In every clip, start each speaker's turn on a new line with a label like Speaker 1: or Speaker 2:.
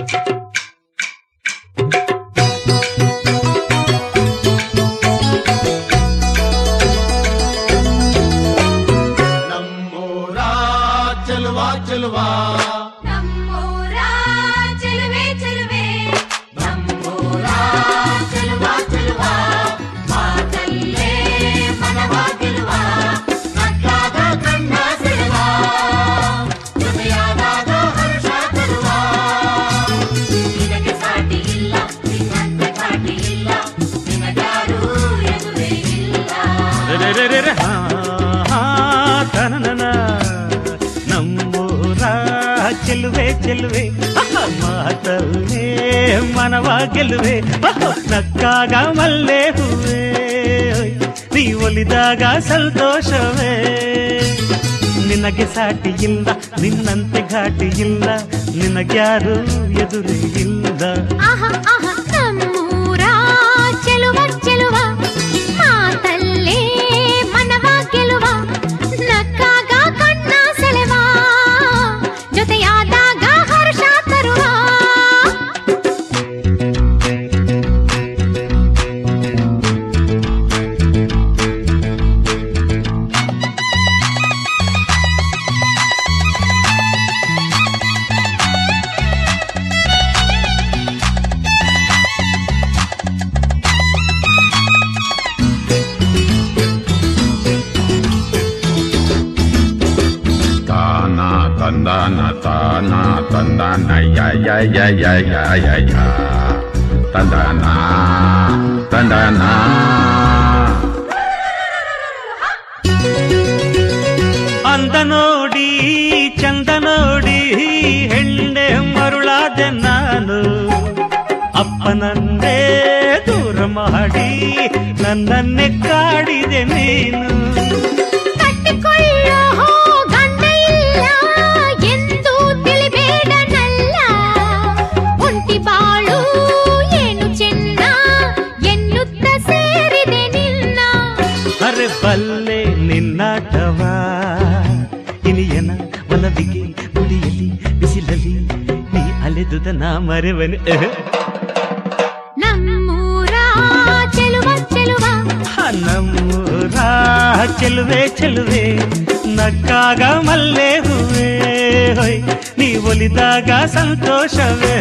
Speaker 1: ನಮ್ಮೂರ ಚೆಲುವ ಚೆಲುವ
Speaker 2: ನಮ್ಮೂರ ಚೆಲುವೆ ಚೆಲುವೆ ನಮ್ಮೂರ ಚೆಲುವ ಚೆಲುವ ಮಾತಲ್ಲೇ ಮನವ ಗೆಲುವ ನಕ್ಕಾದ ಕಣ್ಣ ಸೆಳೆವ ಜೊತೆಯಾದಾಗ ಹರ್ಷ ತರುವ ನಿನಗೆ ಸಾಟಿ ಇಲ್ಲ ನಿನ್ನಂತೆ ಕಾಟಿ ಇಲ್ಲ ನಿನಗ್ಯಾರೂ ಎದುರೇ ಇಲ್ಲ
Speaker 3: ರೆರೆರೆರೆ ಹಾ, ಹಾ, ತನನನ. ನಮ್ಮೂರ ಚೆಲುವೆ ಚೆಲುವೆ ಅಹ, ಮಾತಲ್ಲೇ ಮನವ ಗೆಲುವೆ ಅಹ, ನಕ್ಕಾಗ ಮಲ್ಲೆ ಹೂವೆ ನೀ ಒಲಿದಾಗ ಸಂತೋಷವೇ ನಿನಗೆ ಸಾಟಿ ಇಲ್ಲ ನಿನ್ನಂತೆ ಘಾಟಿ ಇಲ್ಲ ನಿನಗ್ಯಾರು ಎದುರೇ ಇಲ್ಲ
Speaker 2: ಆಹಾ ಆಹಾ ನಮ್ಮೂರ ಚೆಲುವ ಚೆಲುವ ಮಾತಲ್ಲೇ ಮನವ ಗೆಲುವ ನಕ್ಕಾಗ ಕಣ್ಣ ಸೆಳೆವ ಜೊತೆಯಾದಾಗ ಹರ್ಷ ತರುವ
Speaker 4: ತಾನ ತಂದಾನ ತಾನ ತಂದಾನ ಯ ಯ ಯ ಯ ಯ ಯ ಯ ತಂದಾನ ತಂದಾನ
Speaker 3: ಅಂದ ನೋಡಿ ಚಂದ ನೋಡಿ ಹೆಣ್ಣೆ ಮರುಳಾದೆ ನಾನು ಅಪ್ಪನನ್ನೇ ದೂರ ಮಾಡಿ ನನ್ನನ್ನೇ ಕಾಡಿದೆ ನೀನು
Speaker 2: ಕಟ್ಟಿಕೊಳ್ಳೋ ಗಂಡ ಇಲ್ಲ ಎಂದು ತಿಳಿಬೇಡನಲ್ಲ ಒಂಟಿ ಬಾಳು ಏನು ಚೆನ್ನ ಎನ್ನುತ್ತ ಸೇರಿದೆ ನಿನ್ನ
Speaker 3: ಅರೆ ಬಲ್ಲೆ ನಿನ್ನಾಟವ ಇನಿಯನ ಒಲವಿಗೆ ಗುಡಿಯಲ್ಲಿ ಬಿಸಿಲಲ್ಲಿ ನೀ ಅಲೆದುದ ನಾ ಮರೆವನು
Speaker 2: ನಮ್ಮೂರ ಚೆಲುವ ಚೆಲುವ
Speaker 3: ನಮ್ಮೂರ ಚೆಲುವೆ ಚೆಲುವೆ ನಕ್ಕಾಗ ಮಲ್ಲೆ ಹೂವೆ ಹೊಯ್ ನೀ ಒಲಿದಾಗ ಸಂತೋಷವೇ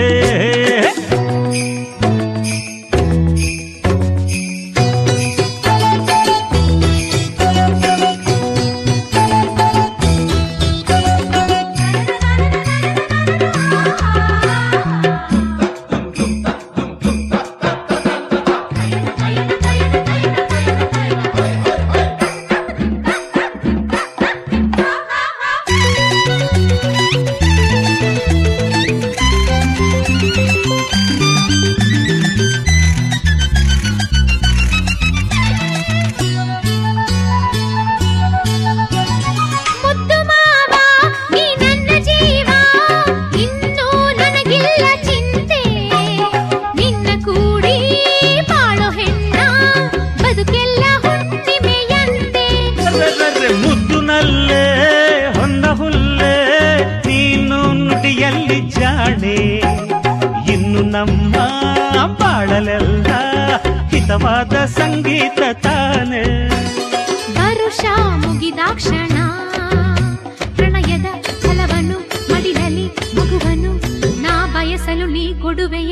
Speaker 2: ಮುದ್ದು ಮಾವ ನೀ ನನ್ನ ಜೀವ ಇನ್ನೂ ನನಗಿಲ್ಲ ಚಿಂತೆ ನಿನ್ನ ಕೂಡಿ ಬಾಳೋ ಹೆಣ್ಣ ಬದುಕೆಲ್ಲ ಹುಣ್ಣಿಮೆಯಂತೆ
Speaker 3: ಅರ್ರರ್ರರ್ರೆ ಮುದ್ದುನಲ್ಲೇ ಹೊನ್ನ ಹುಲ್ಲೆ ನೀನು ನುಡಿಯಲ್ಲಿ ಜಾಣೆ ಇನ್ನು ನಮ್ಮ ಬಾಳಲೆಲ್ಲ ಹಿತವಾದ ಸಂಗೀತ ತಾನೆ
Speaker 2: ವರುಷ ಮುಗಿದಾಕ್ಷಣ ಪ್ರಣಯದ ಫಲವನ್ನು ಮಡಿಲಲಿ ಮಗುವನು ನಾ ಬಯಸಲು ನೀ ಕೊಡುವೆಯ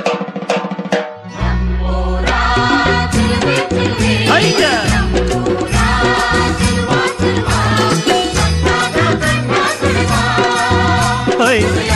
Speaker 3: ಅಯ್ಯ! ಹೊಯ್